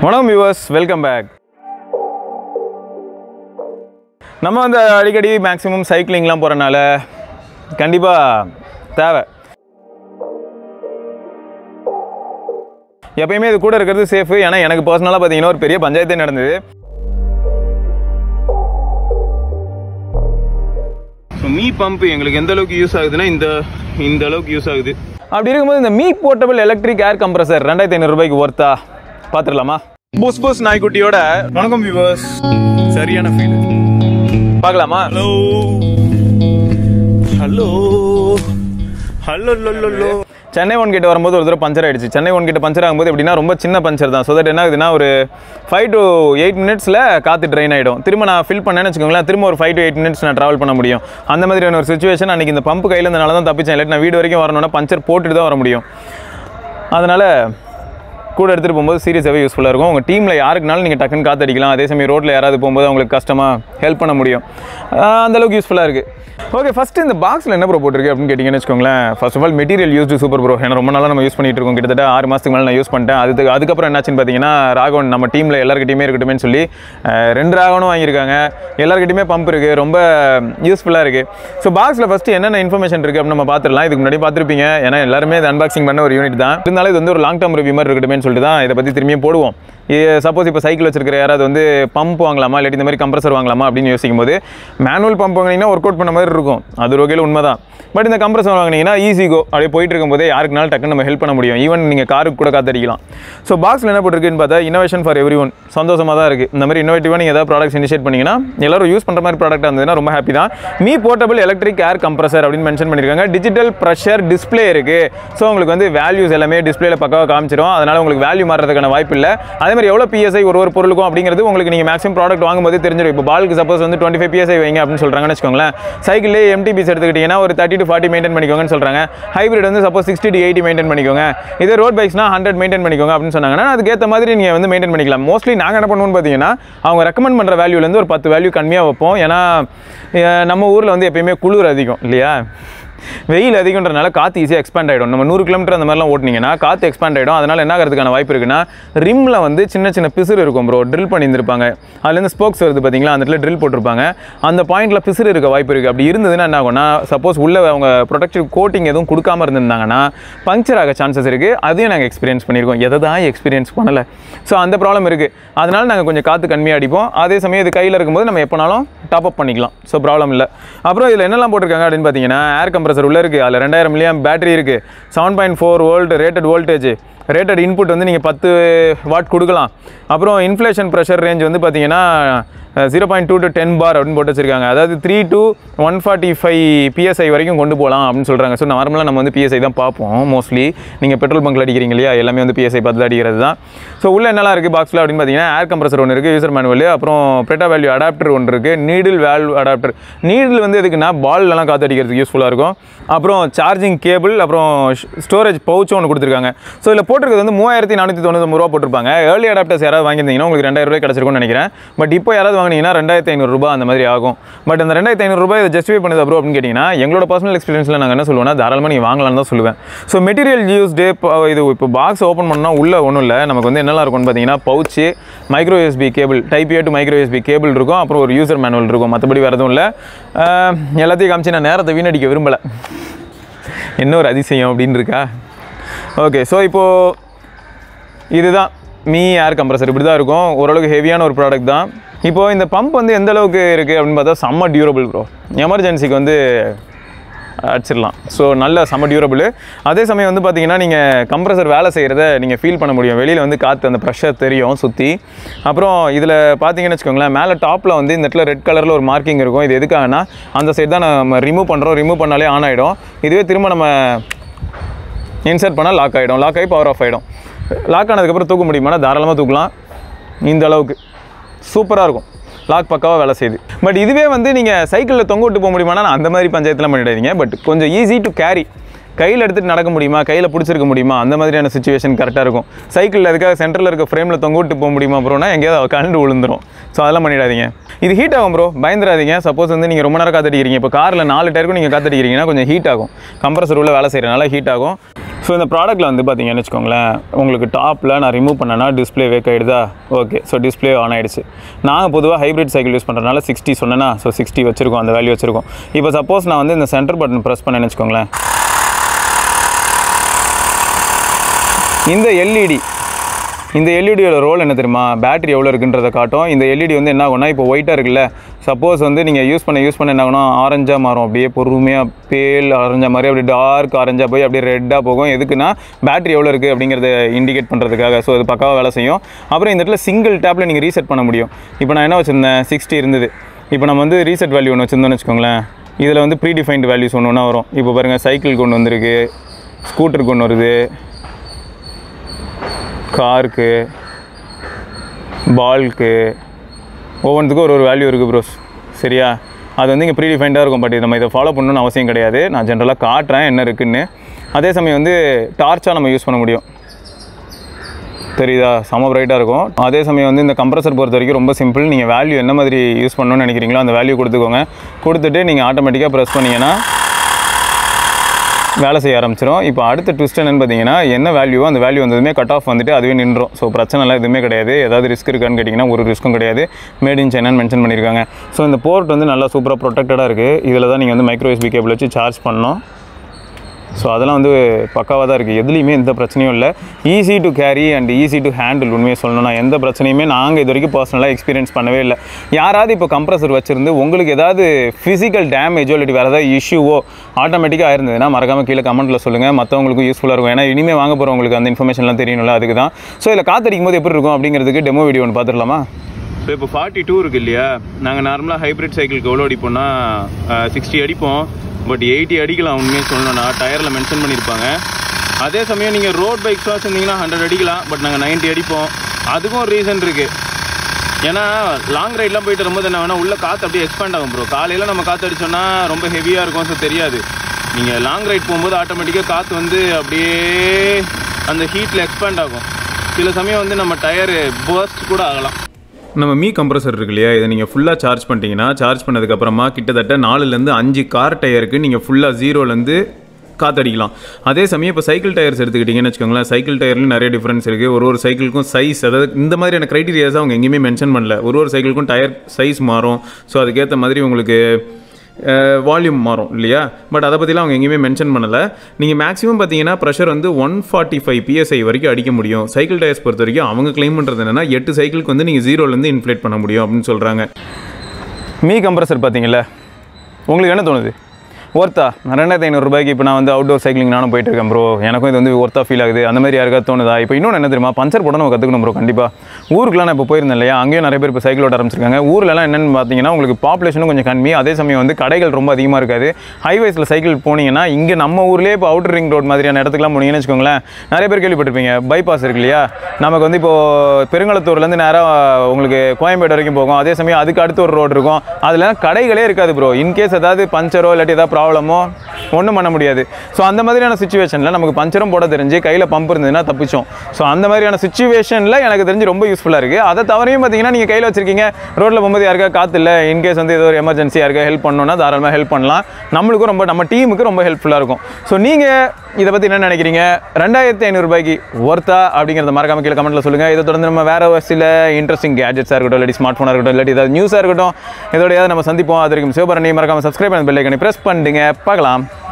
வணக்கம் viewers welcome back நம்ம வந்து அடிக்கடி மேக்ஸிமம் சைக்கிளிங்லாம் போகிறனால கண்டிப்பாக தேவை எப்பயுமே இது கூட இருக்கிறது சேஃபு ஏன்னா எனக்கு பர்சனலாக பார்த்தீங்கன்னா ஒரு பெரிய பஞ்சாயத்தே நடந்தது ஸோ மீ பம்ப் எங்களுக்கு எந்த அளவுக்கு யூஸ் ஆகுதுன்னா இந்த இந்த அளவுக்கு யூஸ் ஆகுது அப்படி இருக்கும்போது இந்த Mi portable electric air compressor ரெண்டாயிரத்தி ஐநூறுரூபாய்க்கு ஒர்த்தா பார்த்துடலாமா புஸ் புஸ் நாய்க்குட்டியோட வணக்கம் வியூவர்ஸ் சரியான ஃபீல் பார்க்கலாமா ஹலோ ஹலோ ஹலோ லோ சென்னை ஒன் கிட்ட வரும்போது ஒரு தடவை பஞ்சர் ஆயிடுச்சு சென்னை ஒன் கிட்ட பஞ்சர் ஆகும்போது எப்படின்னா ரொம்ப சின்ன பஞ்சர் தான் ஸோ தட் என்ன ஆகுதுன்னா ஒரு ஃபைவ் டு எயிட் மினிட்ஸில் காற்று ட்ரெயின் ஆகிடும் திரும்ப நான் ஃபில் பண்ணேன்னு வச்சுக்கோங்களேன் திரும்ப ஒரு ஃபைவ் டு எயிட் மினிட்ஸ் நான் ட்ராவல் பண்ண முடியும் அந்த மாதிரியான ஒரு சுச்சுவேஷன் அன்றைக்கி இந்த பம்பு கையில் இருந்தனால தான் தப்பிச்சேன் இல்லாட்டி நான் வீடு வரைக்கும் வரணும்னா பஞ்சர் போட்டுட்டு தான் வர முடியும் அதனால் கூட எடுத்துகிட்டு போகும்போது சீரியஸாகவே யூஸ்ஃபுல்லாக இருக்கும் உங்கள் டீமில் யாருக்குனாலும் நீங்கள் டக்குன்னு காத்தடிக்கலாம் அதே சமயம் ரோட்டில் யாராவது போகும்போது அவங்களுக்கு கஷ்டமாக ஹெல்ப் பண்ண முடியும் ஆஹ் அந்த அளவுக்கு யூஸ்ஃபுல்லாக இருக்குது ஓகே ஃபஸ்ட்டு இந்த பாக்ஸில் என்ன ப்ரோ போட்டிருக்கு அப்படின்னு கேட்டிங்கன்னு வச்சுக்கோங்களேன் first of all material used super bro ஏன்னா ரொம்ப நாளாக நம்ம யூஸ் பண்ணிட்டு இருக்கோம் கிட்டத்தட்ட ஆறு மாதத்துக்கு மேலே நான் யூஸ் பண்ணிட்டேன் அதுக்கு அதுக்கப்புறம் என்னாச்சுன்னு பார்த்தீங்கன்னா ராகவன் நம்ம டீமில் எல்லாருக்கிட்டையுமே இருக்கட்டுமே சொல்லி ஆஹ் ரெண்டு ராகவனும் வாங்கியிருக்காங்க எல்லாருக்கிட்டையுமே பம்ப் இருக்குது ரொம்ப யூஸ்ஃபுல்லாக இருக்குது ஸோ பாக்ஸில் ஃபஸ்ட்டு என்னென்ன இன்ஃபர்மேஷன் இருக்குது அப்படின்னு நம்ம பார்த்துடலாம் இதுக்கு முன்னாடி பார்த்துருப்பீங்க ஏன்னா எல்லாருமே இது அன்பாக்சிங் பண்ண ஒரு யூனிட் தான் இருந்தாலும் இது வந்து ஒரு லாங் டர்ம் ரிவ்யூ மாதிரி இருக்கட்டுமே சொல்லிட்டு தான் இதை பற்றி திரும்பியும் போடுவோம் சப்போஸ் இப்போ சைக்கிள் வச்சிருக்கிற யாராவது வந்து பம்ப் வாங்கலாமா இல்லாட்டி இந்த மாதிரி கம்ப்ரஸர் வாங்கலாமா அப்படின்னு யோசிக்கும் போது மேனுவல் பம்ப் வாங்கினீங்கன்னா ஒர்க் அவுட் பண்ண மாதிரி இருக்கும் அது ஒரு வகையில் உண்மை தான் பட் இந்த கம்ப்ரஸர் வாங்கினீங்கன்னா ஈஸி கோ அப்படியே போயிட்டு இருக்கும்போதே யாருக்குனாலும் டக்குன்னு நம்ம ஹெல்ப் பண்ண முடியும் ஈவன் நீங்கள் காருக்கு கூட காத்தடிக்கலாம் ஸோ பாக்ஸில் என்ன போட்டிருக்குன்னு பார்த்தா இன்னோவேஷன் ஃபார் எவ்ரி ஒன் சந்தோஷமாக தான் இருக்குது இந்த மாதிரி இன்னோவேட்டிவாக நீங்கள் ஏதாவது ப்ராடக்ட்ஸ் இனிஷியேட் பண்ணீங்கன்னா எல்லாரும் யூஸ் பண்ணுற மாதிரி ப்ராடக்ட் இருந்ததுன்னா ரொம்ப ஹாப்பி தான் Mi portable electric air compressor அப்படின்னு மென்ஷன் பண்ணியிருக்காங்க டிஜிட்டல் ப்ரெஷர் டிஸ்ப்ளே இருக்குது ஸோ உங்களுக்கு வந்து வேல்யூஸ் எல்லாமே டிஸ்பிளேல பக்காவாக காமிச்சிரும் அதனால் உங்களுக்கு வேல்யூ மாறதுக்கான வாய்ப்பு இல்லை அதே மாதிரி எவ்வளோ பிஎஸ்ஐ ஒரு ஒரு பொருளுக்கும் அப்படிங்கிறது உங்களுக்கு நீங்கள் மேக்ஸிமம் ப்ராடக்ட் வாங்கும்போது தெரிஞ்சிடும் இப்போ பாலுக்கு சப்போஸ் வந்து டுவெண்ட்டி ஃபைவ் பிஎஸ்ஐ வைங்க அப்படின்னு சொல்கிறாங்கன்னு வச்சுக்கோங்களேன் சைக்கிளே எம்டிபிஸ் எடுத்துக்கிட்டிங்கன்னா ஒரு தேர்ட்டி டு ஃபார்ட்டி மெயின்டைன் பண்ணிக்கோங்கன்னு சொல்கிறாங்க ஹைப்ரிட் வந்து suppose sixty to eighty maintain பண்ணிக்கோங்க இதே ரோட் பைக்ஸ்னா ஹண்ட்ரட் மெயின்டைன் பண்ணிக்கோங்க அப்படின்னு சொன்னாங்கன்னா அதுக்கேற்ற மாதிரி நீங்கள் வந்து மெயின்டைன் பண்ணிக்கலாம் மோஸ்ட்லி நாங்கள் என்ன பண்ணுவோம்னு பார்த்தீங்கன்னா அவங்க ரெக்கமெண்ட் பண்ணுற வேல்யூலேருந்து ஒரு பத்து வேல்யூ கம்மியாக வைப்போம் ஏன்னா அஹ், நம்ம ஊரில் வந்து எப்பயுமே குளிர் அதிகம் இல்லையா வெயில் அதிகன்றனால காற்று ஈஸியாக எக்ஸ்பேண்ட் ஆகிடும் நம்ம நூறு கிலோமீட்டர் அந்த மாதிரிலாம் ஓட்டினீங்கன்னா காற்று எக்ஸ்பேண்ட் ஆகிடும் அதனால் என்ன ஆகிறதுக்கான வாய்ப்பு இருக்குன்னா ரிம்மில் வந்து சின்ன சின்ன பிசுறு இருக்கும் ப்ரோ ட்ரில் பண்ணியிருந்திருப்பாங்க அதுலேருந்து ஸ்போக்ஸ் வருது பார்த்தீங்களா அந்த இடத்துல ட்ரில் போட்டிருப்பாங்க அந்த பாயிண்ட்டில் பிசுறு இருக்க வாய்ப்பு இருக்குது அப்படி இருந்ததுன்னா என்ன ஆகும்னா சப்போஸ் உள்ள அவங்க ப்ரொடக்டிவ் கோட்டிங் எதுவும் கொடுக்காம இருந்திருந்தாங்கன்னா பங்க்சர் ஆக சான்சஸ் இருக்குது அதையும் நாங்கள் எக்ஸ்பீரியன்ஸ் பண்ணியிருக்கோம் எதை தான் எக்ஸ்பீரியன்ஸ் பண்ணலை ஸோ அந்த ப்ராப்ளம் இருக்குது அதனால் நாங்கள் கொஞ்சம் காற்று கம்மியாக அடிப்போம் அதே சமயம் இது கையில் இருக்கும்போது நம்ம எப்போனாலும் டாப் அப் பண்ணிக்கலாம் ஸோ ப்ராப்ளம் இல்லை அப்புறம் இதில் என்னெல்லாம் போட்டிருக்காங்க அப்படின்னு பார்த்தீங்கன்னா ஏர் கம்ப்ரஸர் உள்ளே இருக்குது அதில் ரெண்டாயிரம் மில்லியம் பேட்டரி இருக்குது seven point four volt rated voltage rated input வந்து நீங்கள் பத்து வாட் கொடுக்கலாம் அப்புறம் இன்ஃப்ளேஷன் ப்ரெஷர் ரேஞ்ச் வந்து பார்த்தீங்கன்னா zero point two to ten bar அப்படின்னு போட்டு வச்சிருக்காங்க அதாவது three to one forty five PSI வரைக்கும் கொண்டு போகலாம் அப்படின்னு சொல்கிறாங்க ஸோ நார்மலாக நம்ம வந்து பிஎஸ்ஐ தான் பார்ப்போம் மோஸ்ட்லி நீங்கள் பெட்ரோல் பங்க்ல அடிக்கிறீங்க இல்லையா எல்லாமே வந்து பிஎஸ்ஐ பார்த்து தான் அடிக்கிறது தான் ஸோ உள்ள என்னெல்லாம் இருக்குது பாக்ஸில் அப்படின்னு பார்த்தீங்கன்னா ஏர் கம்ப்ரஸர் ஒன்று இருக்குது யூசர் மேனுவல் அப்புறம் ப்ரெட்டா வேல்யூ அடாப்டர் ஒன்று இருக்குது நீடில் வேல்யூ அடாப்டர் நீடில் வந்து எதுக்குன்னா பால்லலாம் காற்று அடிக்கிறதுக்கு யூஸ்ஃபுல்லாக இருக்கும் அப்புறம் சார்ஜிங் கேபிள் அப்புறம் ஸ்டோரேஜ் பவுச்சும் ஒன்று கொடுத்துருக்காங்க ஸோ இதில் போட்டிருக்கிறது வந்து மூவாயிரத்தி நானூற்றி தொண்ணூத்தொம்பது ரூபா போட்டிருப்பாங்க ஏர்லி அடாப்டர்ஸ் யாராவது வாங்கியிருந்தீங்கன்னா உங்களுக்கு ரெண்டாயிரம் ரூபாய் கிடச்சிருக்கும்னு நினைக்கிறேன் பட் இப்போ யாராவது வாங்கினீங்கன்னா ரெண்டாயிரத்தி ஐநூறுரூபா அந்த மாதிரி ஆகும் பட் அந்த ரெண்டாயிரத்தி ஐநூறுரூபா இதை ஜஸ்டிஃபை பண்ணுது ப்ரோ அப்படின்னு கேட்டிங்கன்னா எங்களோட பர்சனல் எக்ஸ்பீரியன்ஸில் நாங்கள் என்ன சொல்லுவோம்னா தாராளமாக நீங்கள் வாங்கலாம்னு தான் சொல்லுவேன் ஸோ மெட்டீரியல் யூஸ்டு இது இப்போ பாக்ஸ் ஓப்பன் பண்ணால் உள்ள ஒன்றும் இல்லை நமக்கு வந்து என்னெல்லாம் இருக்கும்னு பார்த்தீங்கன்னா pouch micro USB cable type A to micro USB cable இருக்கும் அப்புறம் ஒரு யூசர் மேனுவல் இருக்கும் மற்றபடி வேறு எதுவும் இல்லை ஆஹ் எல்லாத்தையும் காமிச்சு நான் நேரத்தை வீணடிக்க விரும்பலை என்ன ஒரு அதிசயம் அப்படின்னு இருக்கா ஓகே ஸோ இப்போது இதுதான் மீ ஏர் கம்ப்ரஸர் இப்படி தான் இருக்கும் ஓரளவுக்கு ஹெவியான ஒரு ப்ராடக்ட் தான் இப்போது இந்த பம்ப் வந்து எந்த அளவுக்கு இருக்குது அப்படின்னு பார்த்தா செம்ம டியூரபிள் ப்ரோ எமர்ஜென்சிக்கு வந்து அடிச்சிடலாம் ஸோ நல்ல செம்ம டியூரபிள் அதே சமயம் வந்து பார்த்தீங்கன்னா நீங்கள் கம்ப்ரஸர் வேலை செய்கிறத நீங்கள் ஃபீல் பண்ண முடியும் வெளியில் வந்து காற்று அந்த ப்ரெஷர் தெரியும் சுற்றி அப்புறம் இதில் பார்த்தீங்கன்னு வச்சுக்கோங்களேன் மேலே டாப்பில் வந்து இந்த இடத்துல ரெட் கலரில் ஒரு மார்க்கிங் இருக்கும் இது எதுக்காகனா அந்த சைடு தான் நம்ம ரிமூவ் பண்ணுறோம் ரிமூவ் பண்ணாலே ஆன் ஆகிடும் இதுவே திரும்ப நம்ம இன்சர்ட் பண்ணால் லாக் ஆகிடும் லாக் ஆகி பவர் ஆஃப் ஆகிடும் லாக் ஆனதுக்கப்புறம் தூக்க முடியுமானா தாராளமாக தூக்கலாம் இந்த அளவுக்கு சூப்பராக இருக்கும் லாக் பக்காவாக வேலை செய்யுது பட் இதுவே வந்து நீங்கள் சைக்கிளில் தொங்க விட்டு போக முடியுமானா நான் அந்த மாதிரி பஞ்சாயத்துலாம் பண்ணிடாதீங்க பட் கொஞ்சம் ஈஸி டு கேரி கையில் எடுத்துகிட்டு நடக்க முடியுமா கையில் பிடிச்சிருக்க முடியுமா அந்த மாதிரியான சுச்சுவேஷன் கரெக்டாக இருக்கும் சைக்கிளில் அதுக்காக சென்டரில் இருக்க ஃப்ரேமில் தொங்க விட்டு போக முடியுமா ப்ரோனா எங்கேயாவது கண்டு விழுந்துரும் ஸோ அதெல்லாம் பண்ணிடாதீங்க இது ஹீட் ஆகும் ப்ரோ பயந்துடாதீங்க சப்போஸ் வந்து நீங்கள் ரொம்ப நேரம் காத்தடிக்கிறீங்க இப்போ காரில் நாலு டயருக்கும் நீங்கள் காத்தடிக்கிறீங்கன்னா கொஞ்சம் ஹீட் ஆகும் கம்ப்ரஸர் உள்ள வேலை செய்கிறனால ஹீட் ஆகும் ஸோ இந்த ப்ராடக்ட்டில் வந்து பார்த்தீங்கன்னு வச்சுக்கோங்களேன் உங்களுக்கு டாப்பில் நான் ரிமூவ் பண்ணேன்னா டிஸ்ப்ளே வேக் ஆகிடுதா ஓகே ஸோ டிஸ்ப்ளே ஆன் ஆயிடுச்சு நாங்கள் பொதுவாக ஹைப்ரிட் சைக்கிள் யூஸ் பண்ணுறதுனால சிக்ஸ்டி சொன்னேன்னா ஸோ சிக்ஸ்டி வச்சிருக்கோம் அந்த வேல்யூ வச்சிருக்கோம் இப்போ சப்போஸ் நான் வந்து இந்த சென்டர் பட்டன் ப்ரெஸ் பண்ணேன்னு வச்சுக்கோங்களேன் இந்த எல்இடி இந்த எல்இடியோட ரோல் என்ன தெரியுமா பேட்டரி எவ்வளோ இருக்குன்றதை காட்டும் இந்த எல்இடி வந்து என்ன ஆகும்னா இப்போ ஒயிட்டாக இருக்குல்ல சப்போஸ் வந்து நீங்கள் யூஸ் பண்ண யூஸ் பண்ண என்ன ஆகும்னா ஆரஞ்சாக மாறும் அப்படியே பொறுமையாக பேல் ஆரஞ்சா மாதிரி அப்படியே டார்க் ஆரஞ்சாக போய் அப்படியே ரெட்டாக போகும் எதுக்குன்னா பேட்டரி எவ்வளோ இருக்குது அப்படிங்கிறத இண்டிகேட் பண்ணுறதுக்காக ஸோ அது பக்காவாக வேலை செய்யும் அப்புறம் இந்த இடத்துல சிங்கிள் டேப்பில் நீங்கள் ரீசெட் பண்ண முடியும் இப்போ நான் என்ன வச்சுருந்தேன் சிக்ஸ்டி இருந்தது இப்போ நம்ம வந்து ரீசெட் வேல்யூ ஒன்று வச்சுருந்தோம்னு வச்சுக்கோங்களேன் இதில் வந்து ப்ரீ டிஃபைன்டு வேல்யூஸ் ஒன்று ஒன்றா வரும் இப்போ பாருங்கள் சைக்கிளுக்கு ஒன்று வந்திருக்கு ஸ்கூட்டருக்கு ஒன்று வருது காருக்கு பால்க்கு ஒவ்வொன்றுத்துக்கும் ஒரு ஒரு வேல்யூ இருக்குது ப்ரோஸ் சரியா அது வந்து இங்கே ப்ரீடிஃபைண்டாக இருக்கும் பட் நம்ம இதை ஃபாலோ பண்ணணும்னு அவசியம் கிடையாது நான் ஜென்ரலாக காட்டுறேன் என்ன இருக்குன்னு அதே சமயம் வந்து டார்ச்சாக நம்ம யூஸ் பண்ண முடியும் தெரியுதா செம பிரைட்டாக இருக்கும் அதே சமயம் வந்து இந்த கம்ப்ரஸர் பொறுத்த வரைக்கும் ரொம்ப சிம்பிள் நீங்கள் வேல்யூ என்ன மாதிரி யூஸ் பண்ணணும்னு நினைக்கிறீங்களோ அந்த வேல்யூ கொடுத்துக்கோங்க கொடுத்துட்டு நீங்கள் ஆட்டோமேட்டிக்காக ப்ரெஸ் பண்ணீங்கன்னா வேலை செய்ய ஆரம்பிச்சிடும் இப்போ அடுத்த ட்விஸ்ட் என்னன்னு பார்த்தீங்கன்னா என்ன வேல்யூவோ அந்த வேல்யூ வந்ததுமே கட் ஆஃப் வந்துட்டு அதுவே நின்றோம் ஸோ பிரச்சனைலாம் எதுவுமே கிடையாது ஏதாவது ரிஸ்க் இருக்கான்னு கேட்டிங்கன்னா ஒரு ரிஸ்க்கும் கிடையாது மேட் இன் சைனான்னு மென்ஷன் பண்ணியிருக்காங்க ஸோ இந்த போர்ட் வந்து நல்லா சூப்பராக ப்ரொடெக்டடாக இருக்குது இதில் தான் நீங்கள் வந்து மைக்ரோ எஸ்பி கேபிள் வச்சு சார்ஜ் பண்ணணும் ஸோ அதெல்லாம் வந்து பக்காவாக தான் இருக்குது எதுலேயுமே எந்த பிரச்சனையும் இல்லை easy to carry and easy to handle உண்மையை சொல்லணும்னா எந்த பிரச்சனையுமே நாங்கள் இது வரைக்கும் பர்சனலாக எக்ஸ்பீரியன்ஸ் பண்ணவே இல்லை யாராவது இப்போ கம்ப்ரஸர் வச்சிருந்து உங்களுக்கு ஏதாவது ஃபிசிக்கல் டேமேஜோ இல்லாட்டி வேறு ஏதாவது இஷ்யூவோ ஆட்டோமேட்டிக்காக ஆயிருந்ததுன்னா மறக்காம கீழே கமெண்ட்டில் சொல்லுங்கள் மற்றவங்களுக்கும் யூஸ்ஃபுல்லாக இருக்கும் ஏன்னா இனிமேல் வாங்க போகிறவங்களுக்கு அந்த இன்ஃபர்மேஷன்லாம் தெரியணும்ல அதுக்கு தான் ஸோ இதில் காத்தடிக்கும் போது எப்படி இருக்கும் அப்படிங்கிறதுக்கு டெமோ வீடியோ ஒன்று பார்த்துடலாமா ஸோ இப்போ ஃபார்ட்டி டூ இருக்கு இல்லையா நாங்கள் நார்மலாக ஹைப்ரிட் சைக்கிளுக்கு எவ்வளோ அடிப்போம்னா சிக்ஸ்டி அடிப்போம் பட் எயிட்டி அடிக்கலாம் உண்மையாக சொல்லணும்னா டயரில் மென்ஷன் பண்ணியிருப்பாங்க அதே சமயம் நீங்கள் ரோட் பைக்ஸ்லாம் வச்சுருந்தீங்கன்னா ஹண்ட்ரட் அடிக்கலாம் பட் நாங்கள் 90 அடிப்போம் அதுக்கும் ஒரு ரீசன் இருக்குது ஏன்னா லாங் ரைட்லாம் போயிட்டு வரும்போது என்ன வேணா உள்ள காற்று அப்படியே எக்ஸ்பேண்ட் ஆகும் ப்ரோ காலையில் நம்ம காற்று அடிச்சோம்னா ரொம்ப ஹெவியாக இருக்கும் ஸோ தெரியாது நீங்கள் லாங் ரைட் போகும்போது ஆட்டோமேட்டிக்காக காற்று வந்து அப்படியே அந்த ஹீட்டில் எக்ஸ்பேண்ட் ஆகும் சில சமயம் வந்து நம்ம டயரு burst கூட ஆகலாம் நம்ம மீ கம்ப்ரஸர் இருக்கு இல்லையா இதை நீங்கள் ஃபுல்லாக சார்ஜ் பண்ணிட்டீங்கன்னா சார்ஜ் பண்ணதுக்கப்புறமா கிட்டத்தட்ட நாலுலேருந்து அஞ்சு கார் டயருக்கு நீங்கள் ஃபுல்லாக ஜீரோலேருந்து காத்தடிக்கலாம் அதே சமயம் இப்போ சைக்கிள் டயர்ஸ் எடுத்துக்கிட்டிங்கன்னு வச்சுக்கோங்களேன் சைக்கிள் டயர்லையும் நிறைய டிஃப்ரென்ஸ் இருக்குது ஒரு ஒரு சைக்கிளுக்கும் சைஸ் அதாவது இந்த மாதிரியான க்ரைட்டீரியாஸ் அவங்க எங்கேயுமே மென்ஷன் பண்ணல ஒரு ஒரு சைக்கிளுக்கும் டயர் சைஸ் மாறும் ஸோ அதுக்கேற்ற மாதிரி உங்களுக்கு வால்யூம் மாறும் இல்லையா பட் அதை பற்றிலாம் அவங்க எங்கேயுமே மென்ஷன் பண்ணலை நீங்கள் மேக்ஸிமம் பார்த்தீங்கன்னா ப்ரெஷர் வந்து ஒன் ஃபார்ட்டி ஃபைவ் பிஎஸ்ஐ வரைக்கும் அடிக்க முடியும் சைக்கிள் டயர்ஸ் பொறுத்த வரைக்கும் அவங்க க்ளைம் பண்ணுறது என்னன்னா எட்டு சைக்கிளுக்கு வந்து நீங்கள் ஜீரோலேருந்து இன்ஃப்ளேட் பண்ண முடியும் அப்படின்னு சொல்கிறாங்க மீ கம்ப்ரஸர் பார்த்தீங்களா உங்களுக்கு என்ன தோணுது ஒர்த்தா ரெண்டாயிரத்தி ஐநூறுரூபாய்க்கு இப்போ நான் வந்து அவுட்டோர் சைக்கிளிங் நானும் போயிட்டு இருக்கேன் ப்ரோ எனக்கும் இது வந்து ஒர்த்தா ஃபீல் ஆகுது அந்த மாதிரி யாருக்காவது தோணுதா இப்போ இன்னொன்று என்ன தெரியுமா பஞ்சர் போட நம்ம கற்றுக்கணும் ப்ரோ கண்டிப்பாக ஊருக்குலாம் நான் இப்போ போயிருந்தேன் இல்லையா அங்கேயும் நிறைய பேர் இப்போ சைக்கிள் ஓட்ட ஆரம்பிச்சிருக்காங்க ஊர்லலாம் என்னென்னு பார்த்தீங்கன்னா உங்களுக்கு பாப்புலேஷனும் கொஞ்சம் கம்மி அதே சமயம் வந்து கடைகள் ரொம்ப அதிகமாக இருக்காது ஹைவேஸில் சைக்கிள் போனீங்கன்னா இங்கே நம்ம ஊர்லேயே இப்போ அவுட்டர் ரிங் ரோட் மாதிரியான இடத்துக்குலாம் போனீங்கன்னு வச்சுக்கோங்களேன் நிறைய பேர் கேள்விப்பட்டிருப்பீங்க பைபாஸ் இருக்கு இல்லையா நமக்கு வந்து இப்போது பெருங்களத்தூர்லேருந்து நேராக உங்களுக்கு கோயம்பேடு வரைக்கும் போகும் அதே சமயம் அதுக்கு அடுத்து ஒரு ரோடு இருக்கும் அதில் கடைகளே இருக்காது ப்ரோ இன்கேஸ் ஏதாவது பஞ்சரோ இல்லாட்டி ஏதாவது ப்ராப்ளமோ ஒன்றும் பண்ண முடியாது ஸோ அந்த மாதிரியான சுச்சுவேஷனில் நமக்கு பஞ்சரும் போட தெரிஞ்சு கையில் பம்ப் இருந்ததுன்னா தப்பிச்சோம் ஸோ அந்த மாதிரியான சுச்சுவேஷனில் எனக்கு தெரிஞ்சு ரொம்ப யூஸ்ஃபுல்லாக இருக்குது அதை தவறையும் பார்த்தீங்கன்னா நீங்கள் கையில் வச்சிருக்கீங்க ரோட்டில் போகும்போது யாருக்கா காற்று இல்லை இன்கேஸ் வந்து ஏதோ ஒரு எமர்ஜென்சி யாருக்கா ஹெல்ப் பண்ணணும்னா தாராளமாக ஹெல்ப் பண்ணலாம் நம்மளுக்கும் ரொம்ப நம்ம டீமுக்கு ரொம்ப ஹெல்ப்ஃபுல்லாக இருக்கும் ஸோ நீங்கள் இதை பற்றி என்ன நினைக்கிறீங்க ரெண்டாயிரத்தி ஐநூறுபாய்க்கு ஒர்த்தா அப்படிங்கிறத மறக்காம கீழே கமெண்ட்டில் சொல்லுங்கள் இதை தொடர்ந்து நம்ம வேறு சில இன்ட்ரெஸ்டிங் கேஜெட்ஸாக இருக்கட்டும் இல்லாட்டி ஸ்மார்ட் ஃபோனாக இருக்கட்டும் இல்லாட்டி ஏதாவது நியூஸாக இருக்கட்டும் இதோட ஏதாவது நம்ம சந்திப்போம் அது வரைக்கும் சிவபரணி மறக்காம சப்ஸ்கிரைப் பண்ண பெல் ஐக்கனை ப்ரெஸ் பண்ணுங்க பார்க்கலாம்